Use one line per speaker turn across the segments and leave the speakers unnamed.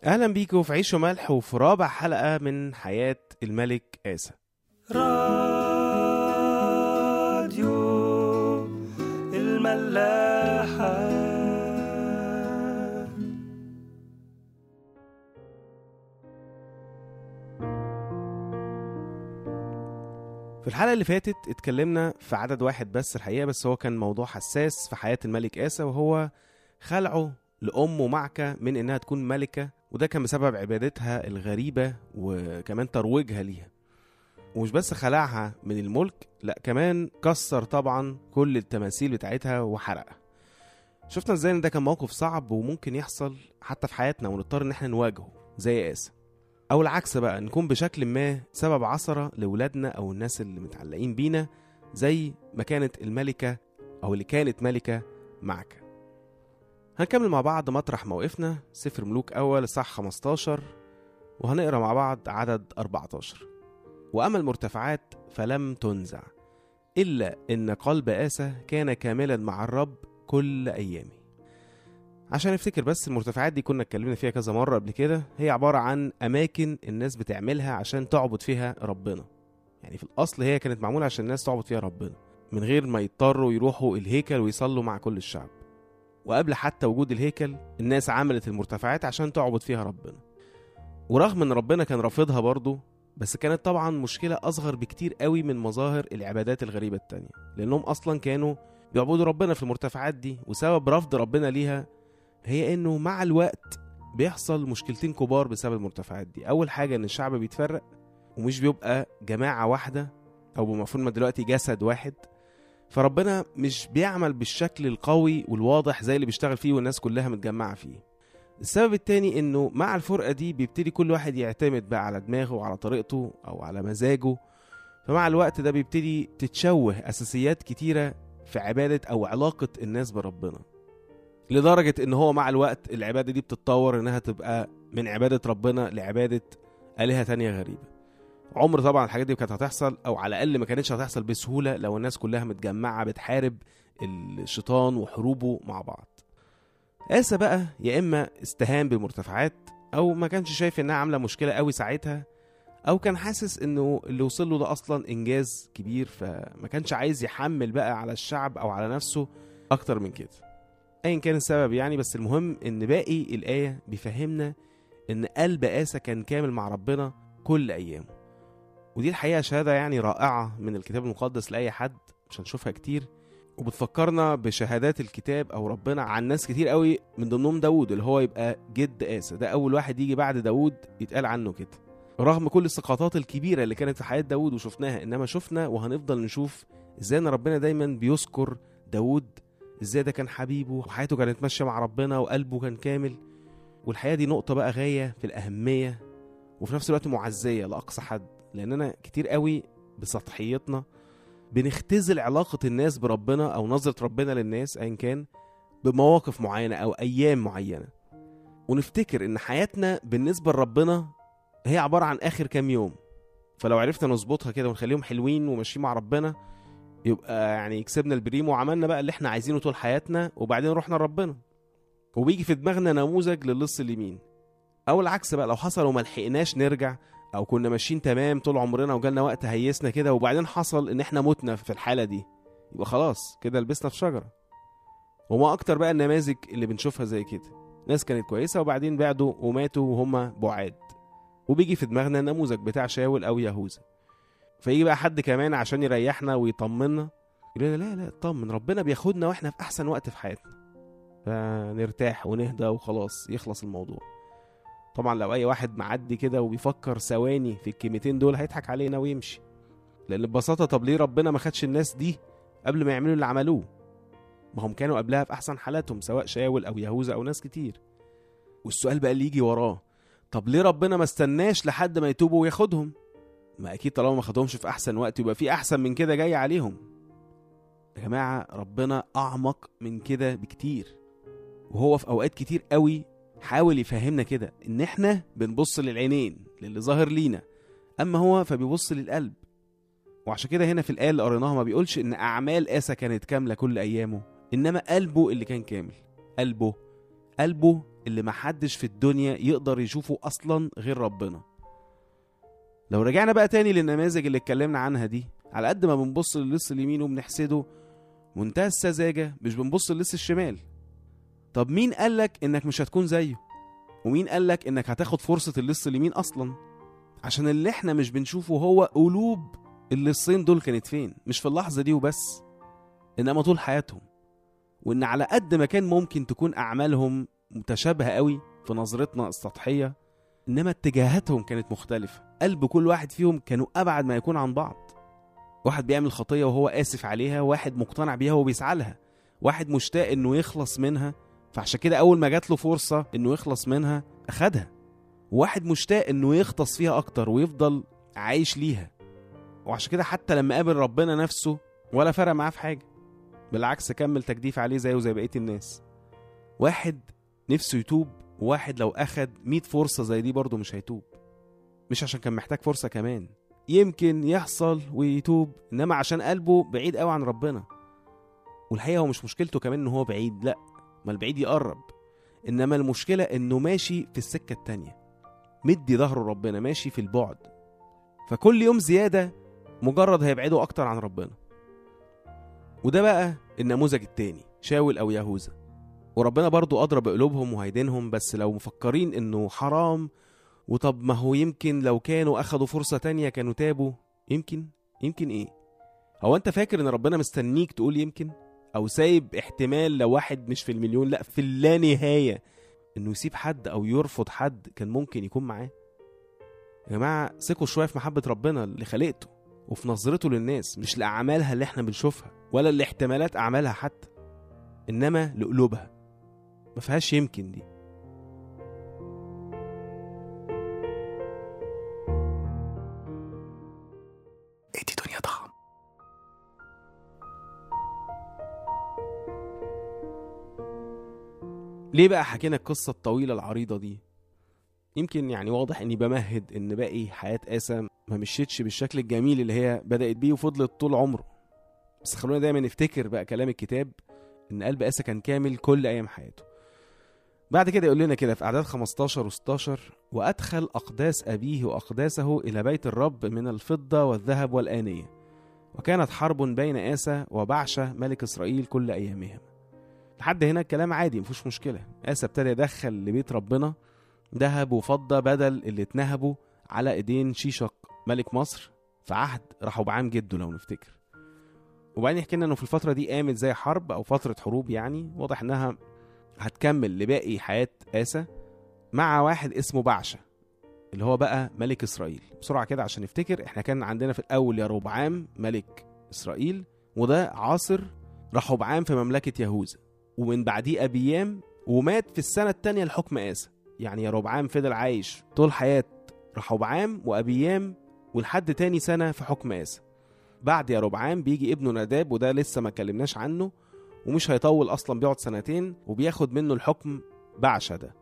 اهلا بيكم في عيش وملح وفي رابع حلقه من حياه الملك آسى
راديو الملاحة
في الحلقه اللي فاتت اتكلمنا في عدد واحد بس الحقيقه بس هو كان موضوع حساس في حياه الملك آسى وهو خلعه لأمه معكة من إنها تكون ملكة وده كان بسبب عبادتها الغريبة وكمان ترويجها ليها ومش بس خلعها من الملك لا كمان كسر طبعا كل التماثيل بتاعتها وحرقها شفنا ازاي ان ده كان موقف صعب وممكن يحصل حتى في حياتنا ونضطر ان احنا نواجهه زي آسى او العكس بقى نكون بشكل ما سبب عثرة لولادنا او الناس اللي متعلقين بينا زي ما كانت الملكة او اللي كانت ملكة معك هنكمل مع بعض مطرح موقفنا سفر ملوك أول صح 15 وهنقرا مع بعض عدد 14 وأما المرتفعات فلم تنزع إلا إن قلب آسى كان كاملا مع الرب كل أيامه عشان نفتكر بس المرتفعات دي كنا اتكلمنا فيها كذا مرة قبل كده هي عبارة عن أماكن الناس بتعملها عشان تعبد فيها ربنا يعني في الأصل هي كانت معمولة عشان الناس تعبد فيها ربنا من غير ما يضطروا يروحوا الهيكل ويصلوا مع كل الشعب وقبل حتى وجود الهيكل الناس عملت المرتفعات عشان تعبد فيها ربنا ورغم ان ربنا كان رافضها برضه بس كانت طبعا مشكلة أصغر بكتير قوي من مظاهر العبادات الغريبة التانية لأنهم أصلا كانوا بيعبدوا ربنا في المرتفعات دي وسبب رفض ربنا ليها هي إنه مع الوقت بيحصل مشكلتين كبار بسبب المرتفعات دي أول حاجة إن الشعب بيتفرق ومش بيبقى جماعة واحدة أو بمفهوم دلوقتي جسد واحد فربنا مش بيعمل بالشكل القوي والواضح زي اللي بيشتغل فيه والناس كلها متجمعة فيه السبب التاني انه مع الفرقة دي بيبتدي كل واحد يعتمد بقى على دماغه وعلى طريقته او على مزاجه فمع الوقت ده بيبتدي تتشوه اساسيات كتيرة في عبادة او علاقة الناس بربنا لدرجة ان هو مع الوقت العبادة دي بتتطور انها تبقى من عبادة ربنا لعبادة آلهة تانية غريبة عمر طبعا الحاجات دي كانت هتحصل او على الاقل ما كانتش هتحصل بسهوله لو الناس كلها متجمعه بتحارب الشيطان وحروبه مع بعض آسى بقى يا اما استهان بالمرتفعات او ما كانش شايف انها عامله مشكله قوي ساعتها او كان حاسس انه اللي وصل له ده اصلا انجاز كبير فما كانش عايز يحمل بقى على الشعب او على نفسه اكتر من كده ايا كان السبب يعني بس المهم ان باقي الايه بيفهمنا ان قلب آسى كان كامل مع ربنا كل ايامه ودي الحقيقة شهادة يعني رائعة من الكتاب المقدس لأي حد مش هنشوفها كتير وبتفكرنا بشهادات الكتاب أو ربنا عن ناس كتير قوي من ضمنهم داود اللي هو يبقى جد آسى ده أول واحد يجي بعد داود يتقال عنه كده رغم كل السقطات الكبيرة اللي كانت في حياة داود وشفناها إنما شفنا وهنفضل نشوف إزاي إن ربنا دايما بيذكر داود إزاي ده كان حبيبه وحياته كانت ماشية مع ربنا وقلبه كان كامل والحقيقة دي نقطة بقى غاية في الأهمية وفي نفس الوقت معزية لأقصى حد لاننا كتير قوي بسطحيتنا بنختزل علاقة الناس بربنا أو نظرة ربنا للناس أيا كان بمواقف معينة أو أيام معينة ونفتكر إن حياتنا بالنسبة لربنا هي عبارة عن آخر كام يوم فلو عرفنا نظبطها كده ونخليهم حلوين وماشيين مع ربنا يبقى يعني كسبنا البريم وعملنا بقى اللي احنا عايزينه طول حياتنا وبعدين رحنا لربنا وبيجي في دماغنا نموذج للص اليمين او العكس بقى لو حصل وما لحقناش نرجع او كنا ماشيين تمام طول عمرنا وجالنا وقت هيسنا كده وبعدين حصل ان احنا متنا في الحاله دي يبقى خلاص كده لبسنا في شجره وما اكتر بقى النماذج اللي بنشوفها زي كده ناس كانت كويسه وبعدين بعدوا وماتوا وهم بعاد وبيجي في دماغنا النموذج بتاع شاول او يهوذا فيجي بقى حد كمان عشان يريحنا ويطمنا يقول لنا لا لا اطمن ربنا بياخدنا واحنا في احسن وقت في حياتنا فنرتاح ونهدى وخلاص يخلص الموضوع طبعا لو اي واحد معدي كده وبيفكر ثواني في الكلمتين دول هيضحك علينا ويمشي لان ببساطه طب ليه ربنا ما خدش الناس دي قبل ما يعملوا اللي عملوه ما هم كانوا قبلها في احسن حالاتهم سواء شاول او يهوذا او ناس كتير والسؤال بقى اللي يجي وراه طب ليه ربنا ما استناش لحد ما يتوبوا وياخدهم ما اكيد طالما ما خدهمش في احسن وقت يبقى في احسن من كده جاي عليهم يا جماعه ربنا اعمق من كده بكتير وهو في اوقات كتير قوي حاول يفهمنا كده ان احنا بنبص للعينين للي ظاهر لينا اما هو فبيبص للقلب وعشان كده هنا في الايه اللي قريناها ما بيقولش ان اعمال اسى كانت كامله كل ايامه انما قلبه اللي كان كامل قلبه قلبه اللي محدش في الدنيا يقدر يشوفه اصلا غير ربنا لو رجعنا بقى تاني للنماذج اللي اتكلمنا عنها دي على قد ما بنبص للص اليمين وبنحسده منتهى السذاجة مش بنبص للص الشمال طب مين قالك انك مش هتكون زيه ومين قالك انك هتاخد فرصة اللص اليمين اصلا عشان اللي احنا مش بنشوفه هو قلوب اللصين دول كانت فين مش في اللحظة دي وبس انما طول حياتهم وان على قد ما كان ممكن تكون اعمالهم متشابهة قوي في نظرتنا السطحية انما اتجاهاتهم كانت مختلفة قلب كل واحد فيهم كانوا ابعد ما يكون عن بعض واحد بيعمل خطية وهو آسف عليها واحد مقتنع بيها وبيسعى لها واحد مشتاق انه يخلص منها فعشان كده اول ما جات له فرصة انه يخلص منها اخدها وواحد مشتاق انه يغطس فيها اكتر ويفضل عايش ليها وعشان كده حتى لما قابل ربنا نفسه ولا فرق معاه في حاجة بالعكس كمل تجديف عليه زيه زي بقية الناس واحد نفسه يتوب وواحد لو أخد 100 فرصة زي دي برضه مش هيتوب مش عشان كان محتاج فرصة كمان يمكن يحصل ويتوب إنما عشان قلبه بعيد قوي عن ربنا والحقيقة هو مش مشكلته كمان إن هو بعيد لأ ما البعيد يقرب إنما المشكلة إنه ماشي في السكة التانية مدي ظهره ربنا ماشي في البعد فكل يوم زيادة مجرد هيبعده أكتر عن ربنا وده بقى النموذج التاني شاول أو يهوذا وربنا برضو أدرى بقلوبهم وهيدينهم بس لو مفكرين إنه حرام وطب ما هو يمكن لو كانوا أخدوا فرصة تانية كانوا تابوا يمكن يمكن إيه هو أنت فاكر إن ربنا مستنيك تقول يمكن أو سايب احتمال لو واحد مش في المليون لأ في اللانهاية إنه يسيب حد أو يرفض حد كان ممكن يكون معاه يا جماعة ثقوا شوية في محبة ربنا اللي خلقته وفي نظرته للناس مش لأعمالها اللي احنا بنشوفها ولا لاحتمالات أعمالها حتى إنما لقلوبها ما فيهاش يمكن دي
ادي دنيا طعم
ليه بقى حكينا القصة الطويلة العريضة دي يمكن يعني واضح اني بمهد ان باقي حياة آسى ما مشيتش بالشكل الجميل اللي هي بدأت بيه وفضلت طول عمره بس خلونا دايما نفتكر بقى كلام الكتاب ان قلب آسى كان كامل كل ايام حياته بعد كده يقول لنا كده في اعداد 15 و16 وادخل اقداس ابيه واقداسه الى بيت الرب من الفضه والذهب والانيه وكانت حرب بين آسى وبعشة ملك اسرائيل كل ايامهم لحد هنا الكلام عادي مفيش مشكله آسى ابتدى يدخل لبيت ربنا ذهب وفضه بدل اللي اتنهبوا على ايدين شيشق ملك مصر في عهد رحبعام جده لو نفتكر وبعدين يحكي لنا انه في الفتره دي قامت زي حرب او فتره حروب يعني واضح انها هتكمل لباقي حياه آسى مع واحد اسمه بعشة اللي هو بقى ملك اسرائيل بسرعه كده عشان نفتكر احنا كان عندنا في الاول يروبعام ملك اسرائيل وده عاصر رحبعام في مملكه يهوذا ومن بعديه ابيام ومات في السنه الثانيه لحكم آسى يعني يروبعام فضل عايش طول حياه رحبعام وابيام ولحد تاني سنه في حكم آسى بعد يروبعام بيجي ابنه نداب وده لسه ما اتكلمناش عنه ومش هيطول اصلا بيقعد سنتين وبياخد منه الحكم بعشة ده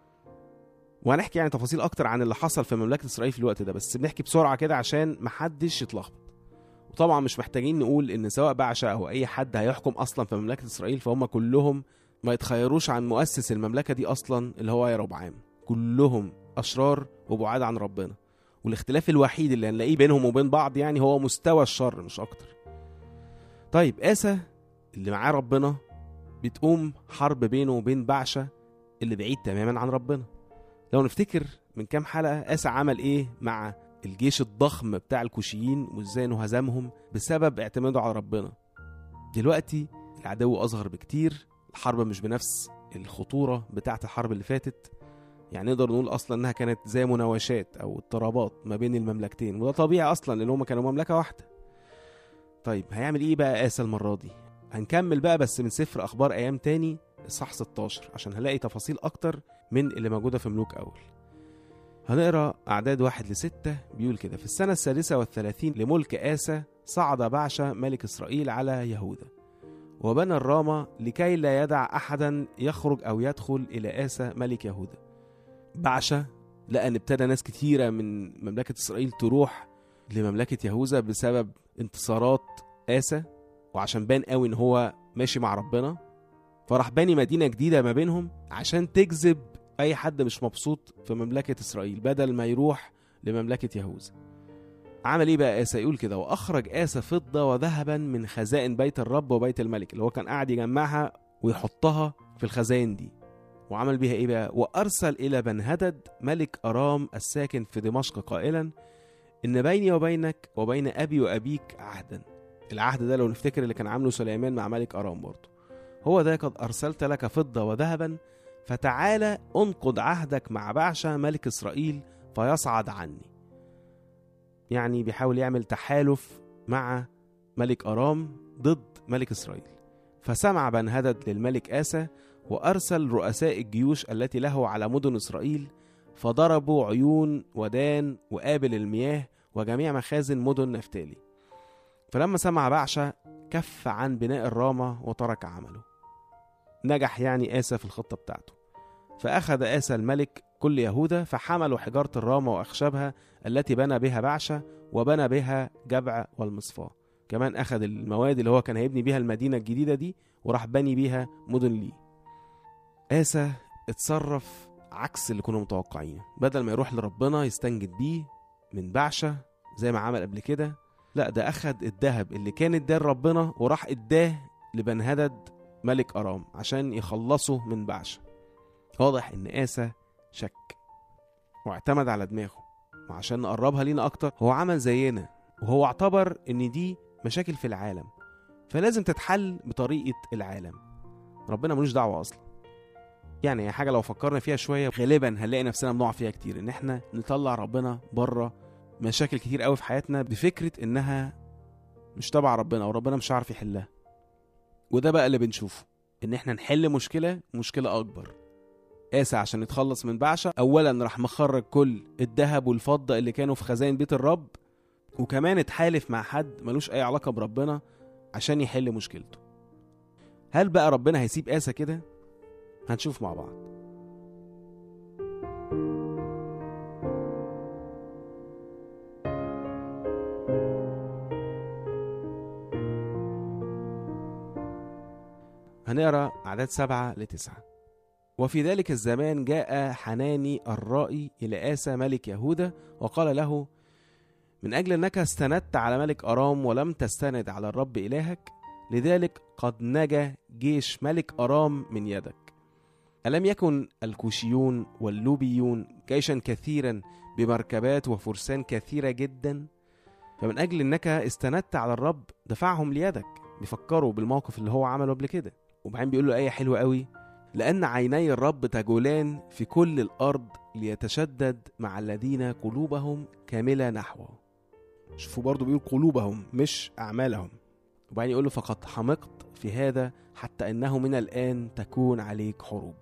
وهنحكي يعني تفاصيل اكتر عن اللي حصل في مملكه اسرائيل في الوقت ده بس بنحكي بسرعه كده عشان محدش يتلخبط وطبعا مش محتاجين نقول ان سواء بعشة او اي حد هيحكم اصلا في مملكه اسرائيل فهم كلهم ما يتخيروش عن مؤسس المملكه دي اصلا اللي هو يروبعام كلهم اشرار وبعاد عن ربنا والاختلاف الوحيد اللي هنلاقيه بينهم وبين بعض يعني هو مستوى الشر مش اكتر طيب آسى اللي معاه ربنا بتقوم حرب بينه وبين بعشة اللي بعيد تماما عن ربنا لو نفتكر من كام حلقة آسى عمل ايه مع الجيش الضخم بتاع الكوشيين وازاي انه هزمهم بسبب اعتماده على ربنا دلوقتي العدو اصغر بكتير الحرب مش بنفس الخطورة بتاعت الحرب اللي فاتت يعني نقدر نقول اصلا انها كانت زي مناوشات او اضطرابات ما بين المملكتين وده طبيعي اصلا لان هما كانوا مملكه واحده طيب هيعمل ايه بقى آسى المره دي هنكمل بقى بس من سفر اخبار ايام تاني اصحاح 16 عشان هنلاقي تفاصيل اكتر من اللي موجوده في ملوك اول هنقرا اعداد واحد لستة بيقول كده في السنه السادسه والثلاثين لملك آسى صعد بعشة ملك اسرائيل على يهوذا وبنى الرامة لكي لا يدع أحدا يخرج أو يدخل إلى آسى ملك يهوذا بعشة لقى ان ابتدى ناس كتيرة من مملكة إسرائيل تروح لمملكة يهوذا بسبب انتصارات آسى وعشان بان قوي ان هو ماشي مع ربنا فراح باني مدينة جديدة ما بينهم عشان تجذب اي حد مش مبسوط في مملكه اسرائيل بدل ما يروح لمملكه يهوذا عمل ايه بقى آسى يقول كده واخرج آسى فضه وذهبا من خزائن بيت الرب وبيت الملك اللي هو كان قاعد يجمعها ويحطها في الخزائن دي وعمل بيها ايه بقى وارسل الى بنهدد ملك ارام الساكن في دمشق قائلا ان بيني وبينك وبين ابي وابيك عهدا العهد ده لو نفتكر اللي كان عامله سليمان مع ملك ارام برضه هو ده قد ارسلت لك فضه وذهبا فتعالى انقض عهدك مع بعشة ملك اسرائيل فيصعد عني يعني بيحاول يعمل تحالف مع ملك ارام ضد ملك اسرائيل فسمع بنهدد للملك آسى وأرسل رؤساء الجيوش التي له على مدن إسرائيل فضربوا عيون ودان وآبل المياه وجميع مخازن مدن نفتالي فلما سمع بعشة كف عن بناء الرامة وترك عمله نجح يعني آسى في الخطة بتاعته فأخذ آسى الملك كل يهوذا فحملوا حجارة الرامة وأخشابها التي بنى بها بعشة وبنى بها جبع والمصفاه كمان أخذ المواد اللي هو كان هيبني بيها المدينة الجديدة دي وراح بني بيها مدن ليه آسى اتصرف عكس اللي كنا متوقعينه بدل ما يروح لربنا يستنجد بيه من بعشة زي ما عمل قبل كده لا ده أخد الذهب اللي كان اداه لربنا وراح اداه لبنهدد ملك أرام عشان يخلصه من بعشة واضح إن آسى شك واعتمد على دماغه وعشان نقربها لينا أكتر هو عمل زينا وهو اعتبر إن دي مشاكل في العالم فلازم تتحل بطريقة العالم ربنا ملوش دعوة أصلا يعني هي حاجة لو فكرنا فيها شوية غالبا هنلاقي نفسنا بنقع فيها كتير إن إحنا نطلع ربنا بره مشاكل كتير قوي في حياتنا بفكرة إنها مش تبع ربنا وربنا مش عارف يحلها وده بقى اللي بنشوفه إن إحنا نحل مشكلة مشكلة أكبر آسى عشان يتخلص من بعشة أولا راح مخرج كل الذهب والفضة اللي كانوا في خزائن بيت الرب وكمان اتحالف مع حد ملوش أي علاقة بربنا عشان يحل مشكلته هل بقى ربنا هيسيب آسى كده؟ هنشوف مع بعض هنقرا أعداد سبعة لتسعة وفي ذلك الزمان جاء حناني الرائي إلى آسى ملك يهوذا وقال له من أجل أنك استندت على ملك أرام ولم تستند على الرب إلهك لذلك قد نجا جيش ملك أرام من يدك ألم يكن الكوشيون واللوبيون جيشا كثيرا بمركبات وفرسان كثيرة جدا فمن أجل أنك استندت على الرب دفعهم ليدك بيفكروا بالموقف اللي هو عمله قبل كده وبعدين بيقول له آية حلوة قوي لأن عيني الرب تجولان في كل الأرض ليتشدد مع الذين قلوبهم كاملة نحوه شوفوا برضو بيقول قلوبهم مش أعمالهم وبعدين يقول له فقد حمقت في هذا حتى انه من الان تكون عليك حروب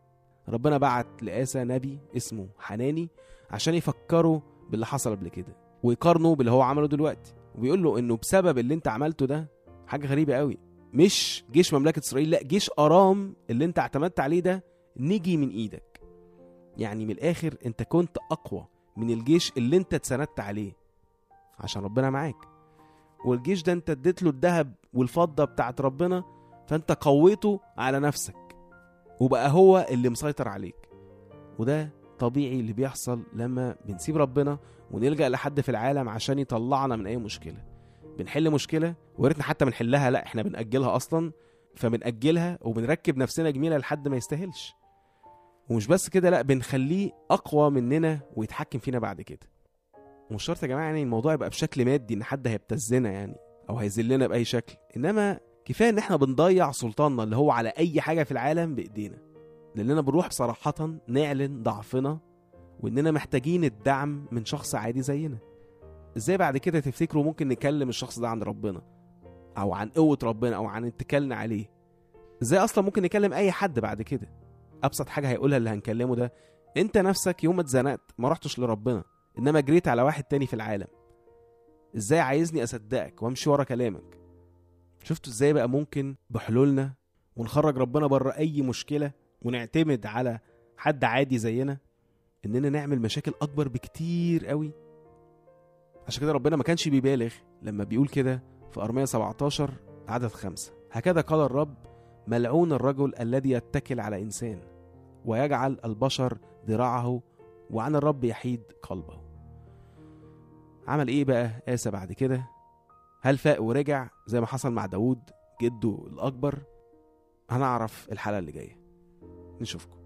ربنا بعت لآسى نبي اسمه حناني عشان يفكروا باللي حصل قبل كده ويقارنوا باللي هو عمله دلوقتي وبيقول له انه بسبب اللي انت عملته ده حاجه غريبه قوي مش جيش مملكه اسرائيل لا جيش ارام اللي انت اعتمدت عليه ده نجي من ايدك يعني من الاخر انت كنت اقوى من الجيش اللي انت اتسندت عليه عشان ربنا معاك والجيش ده انت اديت له الذهب والفضه بتاعت ربنا فانت قويته على نفسك وبقى هو اللي مسيطر عليك وده طبيعي اللي بيحصل لما بنسيب ربنا ونلجأ لحد في العالم عشان يطلعنا من اي مشكله بنحل مشكله وريتنا حتى بنحلها لا احنا بنأجلها اصلا فبنأجلها وبنركب نفسنا جميله لحد ما يستاهلش ومش بس كده لا بنخليه اقوى مننا ويتحكم فينا بعد كده ومش شرط يا جماعه يعني الموضوع يبقى بشكل مادي ان حد هيبتزنا يعني او هيذلنا باي شكل انما كفايه ان احنا بنضيع سلطاننا اللي هو على اي حاجه في العالم بايدينا لاننا بنروح صراحه نعلن ضعفنا واننا محتاجين الدعم من شخص عادي زينا ازاي بعد كده تفتكروا ممكن نكلم الشخص ده عن ربنا او عن قوه ربنا او عن اتكالنا عليه ازاي اصلا ممكن نكلم اي حد بعد كده ابسط حاجه هيقولها اللي هنكلمه ده انت نفسك يوم ما اتزنقت ما رحتش لربنا انما جريت على واحد تاني في العالم ازاي عايزني اصدقك وامشي ورا كلامك شفتوا ازاي بقى ممكن بحلولنا ونخرج ربنا بره اي مشكله ونعتمد على حد عادي زينا اننا نعمل مشاكل اكبر بكتير قوي عشان كده ربنا ما كانش بيبالغ لما بيقول كده في ارميا 17 عدد خمسة هكذا قال الرب ملعون الرجل الذي يتكل على انسان ويجعل البشر ذراعه وعن الرب يحيد قلبه عمل ايه بقى آسى بعد كده هل فاق ورجع زي ما حصل مع داود جده الأكبر هنعرف الحلقة اللي جاية نشوفكم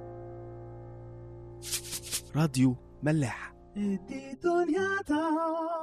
راديو ملاح
دي دنيا تعب